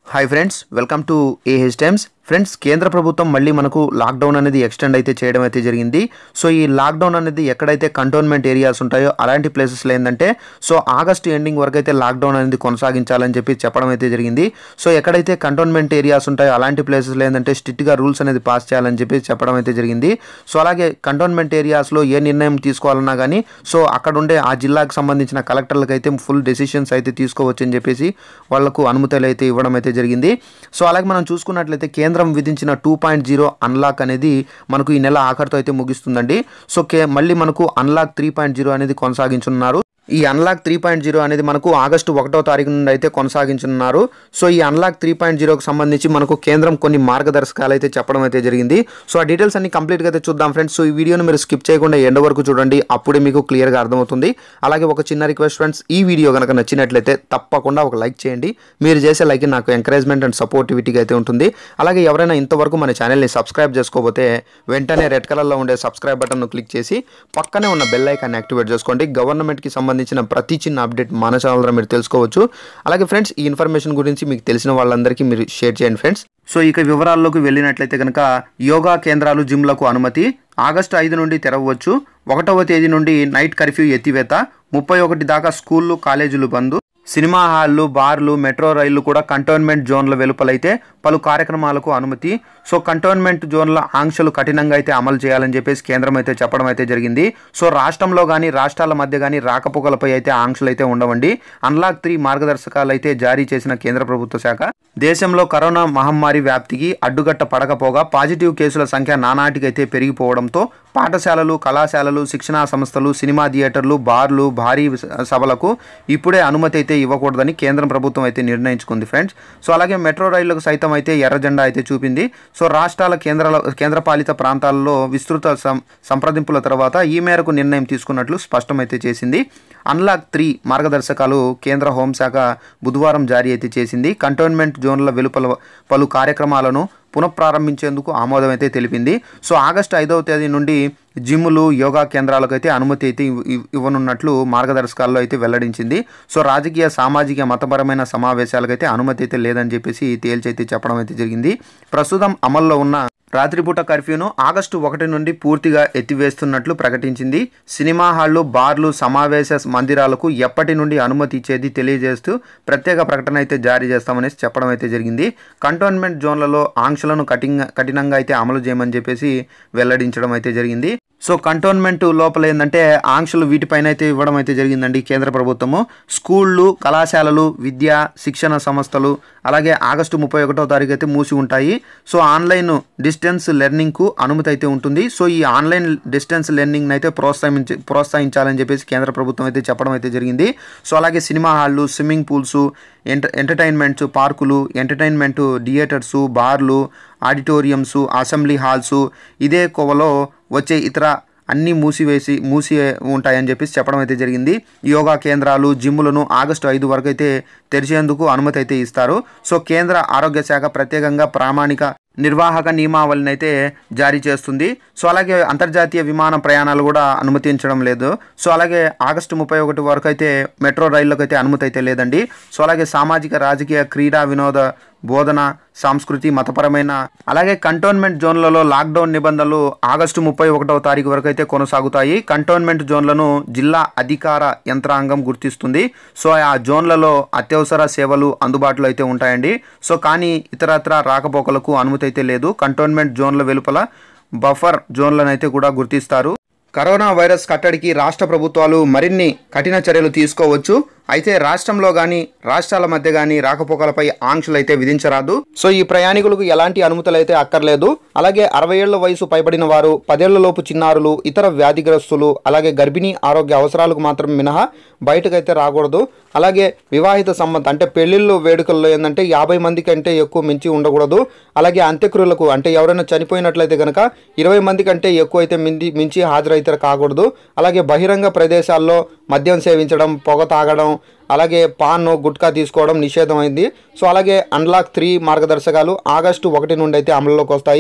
hi friends welcome to AH times friends కేంద్ర ప్రభుత్వం మళ్ళీ మనకు లాక్డౌన్ అనేది ఎక్స్టెండ్ అయితే చేయడం అయితే జరిగింది సో ఈ లాక్డౌన్ అనేది ఎక్కడైతే కంటోన్మెంట్ ఏరియాస్ ఉంటాయో అలాంటి ప్లేసెస్లో ఏంటంటే సో ఆగస్ట్ ఎండింగ్ వరకు అయితే లాక్డౌన్ అనేది కొనసాగించాలని చెప్పి చెప్పడం అయితే జరిగింది సో ఎక్కడైతే కంటోన్మెంట్ ఏరియాస్ ఉంటాయో అలాంటి ప్లేసెస్లో ఏంటంటే స్ట్రిక్ట్గా రూల్స్ అనేది పాస్ చేయాలని చెప్పి చెప్పడం అయితే జరిగింది సో అలాగే కంటోన్మెంట్ ఏరియాస్లో ఏ నిర్ణయం తీసుకోవాలన్నా కానీ సో అక్కడ ఉండే ఆ జిల్లాకు సంబంధించిన కలెక్టర్లకు అయితే ఫుల్ డెసిషన్స్ అయితే తీసుకోవచ్చు అని చెప్పేసి వాళ్లకు అనుమతులు అయితే ఇవ్వడం అయితే జరిగింది సో అలాగే మనం చూసుకున్నట్లయితే కేంద్రం విధించిన టూ పాయింట్ జీరో అన్లాక్ అనేది మనకు ఈ నెల ఆఖరితో అయితే ముగిస్తుందండి సో కే మళ్ళీ మనకు అన్లాక్ త్రీ పాయింట్ జీరో అనేది కొనసాగించున్నారు ఈ అన్లాక్ త్రీ పాయింట్ జీరో అనేది మనకు ఆగస్టు ఒకటో తారీఖు నుండి అయితే కొనసాగించనున్నారు సో ఈ అన్లాక్ త్రీ పాయింట్ జీరోకి సంబంధించి మనకు కేంద్రం కొన్ని మార్గదర్శకాలు అయితే చెప్పడం అయితే జరిగింది సో ఆ డీటెయిల్స్ అన్ని కంప్లీట్గా అయితే చూద్దాం ఫ్రెండ్స్ సో ఈ వీడియోని మీరు స్కిప్ చేయకుండా ఎండ్ వరకు చూడండి అప్పుడే మీకు క్లియర్గా అర్థమవుతుంది అలాగే ఒక చిన్న రిక్వెస్ట్ ఫ్రెండ్స్ ఈ వీడియో కనుక నచ్చినట్లయితే తప్పకుండా ఒక లైక్ చేయండి మీరు చేసే లైక్ నాకు ఎంకరేజ్మెంట్ అండ్ సపోర్టివిటీగా అయితే ఉంటుంది అలాగే ఎవరైనా ఇంతవరకు మన ఛానల్ని సబ్స్క్రైబ్ చేసుకోకపోతే వెంటనే రెడ్ కలర్లో ఉండే సబ్స్క్రైబ్ బటన్ను క్లిక్ చేసి పక్కనే ఉన్న బెల్ ఐకాన్ యాక్టివేట్ చేసుకోండి గవర్నమెంట్కి సంబంధించిన ప్రతి చిన్న అప్డేట్ మన ఛానల్ ద్వారా మీరు తెలుసుకోవచ్చు అలాగే ఫ్రెండ్స్ ఈ ఇన్ఫర్మేషన్ గురించి మీకు తెలిసిన వాళ్ళందరికీ మీరు షేర్ చేయండి ఫ్రెండ్స్ సో ఇక వివరాల్లోకి వెళ్ళినట్లయితే కనుక యోగా కేంద్రాలు జిమ్లకు అనుమతి ఆగస్టు ఐదు నుండి తెరవవచ్చు ఒకటవ తేదీ నుండి నైట్ కర్ఫ్యూ ఎత్తివేత ముప్పై ఒకటి దాకా స్కూళ్ళు కాలేజీలు బంద్ సినిమా హాళ్ళు బార్లు మెట్రో రైళ్లు కూడా కంటోన్మెంట్ జోన్ల వెలుపలైతే పలు కార్యక్రమాలకు అనుమతి సో కంటోన్మెంట్ జోన్ల ఆంక్షలు కఠినంగా అయితే అమలు చేయాలని చెప్పేసి కేంద్రం అయితే చెప్పడం అయితే జరిగింది సో రాష్ట్రంలో కానీ రాష్ట్రాల మధ్య కానీ రాకపోకలపై అయితే ఆంక్షలు అయితే ఉండవండి అన్లాక్ త్రీ మార్గదర్శకాలు అయితే జారీ చేసిన కేంద్ర ప్రభుత్వ శాఖ దేశంలో కరోనా మహమ్మారి వ్యాప్తికి అడ్డుగట్ట పడకపోగా పాజిటివ్ కేసుల సంఖ్య నానాటికైతే పెరిగిపోవడంతో పాఠశాలలు కళాశాలలు శిక్షణా సంస్థలు సినిమా థియేటర్లు బార్లు భారీ సభలకు ఇప్పుడే అనుమతి అయితే ఇవ్వకూడదని కేంద్ర ప్రభుత్వం అయితే నిర్ణయించుకుంది ఫ్రెండ్స్ సో అలాగే మెట్రో రైళ్లకు సైతం అయితే ఎర్ర జెండా అయితే చూపింది సో రాష్ట్రాల కేంద్రాల కేంద్రపాలిత ప్రాంతాల్లో విస్తృత సం సంప్రదింపుల తర్వాత ఈ మేరకు నిర్ణయం తీసుకున్నట్లు స్పష్టమైతే చేసింది అన్లాక్ త్రీ మార్గదర్శకాలు కేంద్ర హోంశాఖ బుధవారం జారీ అయితే చేసింది కంటోన్మెంట్ జోన్ల వెలుపల పలు కార్యక్రమాలను పునఃప్రారంభించేందుకు ఆమోదం అయితే తెలిపింది సో ఆగస్టు ఐదవ తేదీ నుండి జిమ్లు యోగా కేంద్రాలకు అయితే అనుమతి అయితే ఇవ్వనున్నట్లు మార్గదర్శకాల్లో అయితే వెల్లడించింది సో రాజకీయ సామాజిక మతపరమైన సమావేశాలకు అయితే అనుమతి అయితే లేదని చెప్పేసి తేల్చైతే చెప్పడం అయితే జరిగింది ప్రస్తుతం అమల్లో ఉన్న రాత్రిపూట కర్ఫ్యూను ఆగస్టు ఒకటి నుండి పూర్తిగా ఎత్తివేస్తున్నట్లు ప్రకటించింది సినిమా హాళ్లు బార్లు సమావేశ మందిరాలకు ఎప్పటి నుండి అనుమతి ఇచ్చేది తెలియజేస్తూ ప్రత్యేక ప్రకటన అయితే జారీ చేస్తామని చెప్పడం అయితే జరిగింది కంటోన్మెంట్ జోన్లలో ఆంక్షలను కఠిన కఠినంగా అయితే అమలు చేయమని చెప్పేసి వెల్లడించడం అయితే జరిగింది సో కంటోన్మెంట్ లోపల ఏంటంటే ఆంక్షలు వీటిపైన అయితే ఇవ్వడం అయితే జరిగిందండి కేంద్ర ప్రభుత్వము స్కూళ్ళు కళాశాలలు విద్యా శిక్షణ సంస్థలు అలాగే ఆగస్టు ముప్పై ఒకటో తారీఖు అయితే మూసి ఉంటాయి సో ఆన్లైన్ డిస్టెన్స్ లెర్నింగ్కు అనుమతి అయితే ఉంటుంది సో ఈ ఆన్లైన్ డిస్టెన్స్ లెర్నింగ్ అయితే ప్రోత్సహించి ప్రోత్సహించాలని చెప్పేసి కేంద్ర ప్రభుత్వం అయితే చెప్పడం అయితే జరిగింది సో అలాగే సినిమా హాళ్ళు స్విమ్మింగ్ పూల్స్ ఎంటర్ ఎంటర్టైన్మెంట్స్ పార్కులు ఎంటర్టైన్మెంట్ థియేటర్సు బార్లు ఆడిటోరియంసు అసెంబ్లీ హాల్సు ఇదే కోవలో వచ్చే ఇతర అన్నీ మూసివేసి మూసి ఉంటాయని చెప్పేసి చెప్పడం అయితే జరిగింది యోగా కేంద్రాలు జిమ్ములను ఆగస్టు ఐదు వరకు అయితే తెరిచేందుకు అనుమతి అయితే ఇస్తారు సో కేంద్ర ఆరోగ్య శాఖ ప్రత్యేకంగా ప్రామాణిక నిర్వాహక నియమావళిని అయితే జారీ చేస్తుంది సో అలాగే అంతర్జాతీయ విమాన ప్రయాణాలు కూడా అనుమతించడం లేదు సో అలాగే ఆగస్టు ముప్పై ఒకటి వరకు అయితే మెట్రో రైళ్లకు అయితే అనుమతి అయితే లేదండి సో అలాగే సామాజిక రాజకీయ క్రీడా వినోద బోధన సంస్కృతి మతపరమైన అలాగే కంటోన్మెంట్ జోన్లలో లాక్డౌన్ నిబంధనలు ఆగస్టు ముప్పై ఒకటవ తారీఖు వరకు అయితే కొనసాగుతాయి కంటోన్మెంట్ జోన్లను జిల్లా అధికార యంత్రాంగం గుర్తిస్తుంది సో ఆ జోన్లలో అత్యవసర సేవలు అందుబాటులో అయితే ఉంటాయండి సో కానీ ఇతరత్ర రాకపోకలకు అనుమతి అయితే లేదు కంటోన్మెంట్ జోన్ల వెలుపల బఫర్ జోన్లను అయితే కూడా గుర్తిస్తారు కరోనా వైరస్ కట్టడికి రాష్ట్ర ప్రభుత్వాలు మరిన్ని కఠిన చర్యలు తీసుకోవచ్చు అయితే రాష్ట్రంలో కానీ రాష్ట్రాల మధ్య కానీ రాకపోకలపై ఆంక్షలు అయితే విధించరాదు సో ఈ ప్రయాణికులకు ఎలాంటి అనుమతులు అయితే అక్కర్లేదు అలాగే అరవై ఏళ్ల వయసు పైబడిన వారు పదేళ్లలోపు చిన్నారులు ఇతర వ్యాధిగ్రస్తులు అలాగే గర్భిణీ ఆరోగ్య అవసరాలకు మాత్రం మినహా బయటకైతే రాకూడదు అలాగే వివాహిత సంబంధం అంటే పెళ్లిళ్ళు వేడుకల్లో ఏంటంటే యాభై మంది కంటే ఎక్కువ మించి ఉండకూడదు అలాగే అంత్యక్రియలకు అంటే ఎవరైనా చనిపోయినట్లయితే కనుక ఇరవై మంది కంటే ఎక్కువ అయితే మించి మించి హాజరైతే కాకూడదు అలాగే బహిరంగ ప్రదేశాల్లో మద్యం సేవించడం పొగ తాగడం అలాగే పాన్ గుట్కా తీసుకోవడం నిషేధమైంది సో అలాగే అన్లాక్ త్రీ మార్గదర్శకాలు ఆగస్టు ఒకటి నుండి అయితే అమలులోకి వస్తాయి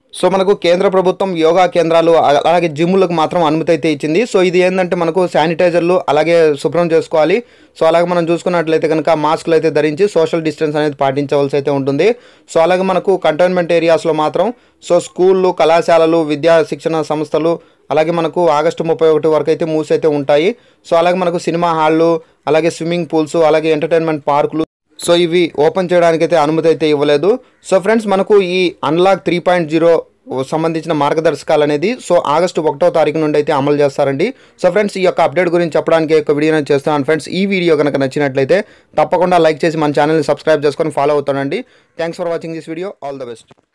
సో మనకు కేంద్ర ప్రభుత్వం యోగా కేంద్రాలు అ- అలాగే జిమ్లకు మాత్రం అనుమతి అయితే ఇచ్చింది సో ఇది ఏంటంటే మనకు శానిటైజర్లు అలాగే శుభ్రం చేసుకోవాలి సో అలాగే మనం చూసుకున్నట్లయితే కనుక మాస్కులు అయితే ధరించి సోషల్ డిస్టెన్స్ అనేది పాటించవలసి అయితే ఉంటుంది సో అలాగే మనకు కంటోన్మెంట్ ఏరియాస్లో మాత్రం సో స్కూళ్ళు కళాశాలలు విద్యా శిక్షణ సంస్థలు అలాగే మనకు ఆగస్టు ముప్పై ఒకటి వరకు అయితే మూసి అయితే ఉంటాయి సో అలాగే మనకు సినిమా హాళ్ళు అలాగే స్విమ్మింగ్ పూల్స్ అలాగే ఎంటర్టైన్మెంట్ పార్కులు సో ఇవి ఓపెన్ చేయడానికి అయితే అనుమతి అయితే ఇవ్వలేదు సో ఫ్రెండ్స్ మనకు ఈ అన్లాక్ త్రీ పాయింట్ జీరో సంబంధించిన మార్గదర్శకాలు అనేది సో ఆగస్టు ఒకటో తారీఖు నుండి అయితే అమలు చేస్తారండి సో ఫ్రెండ్స్ ఈ యొక్క అప్డేట్ గురించి చెప్పడానికి ఒక వీడియో నేను చేస్తున్నాను ఫ్రెండ్స్ ఈ వీడియో కనుక నచ్చినట్లయితే తప్పకుండా లైక్ చేసి మన ఛానల్ని సబ్స్క్రైబ్ చేసుకొని ఫాలో అవుతానండి thanks for watching this video all the best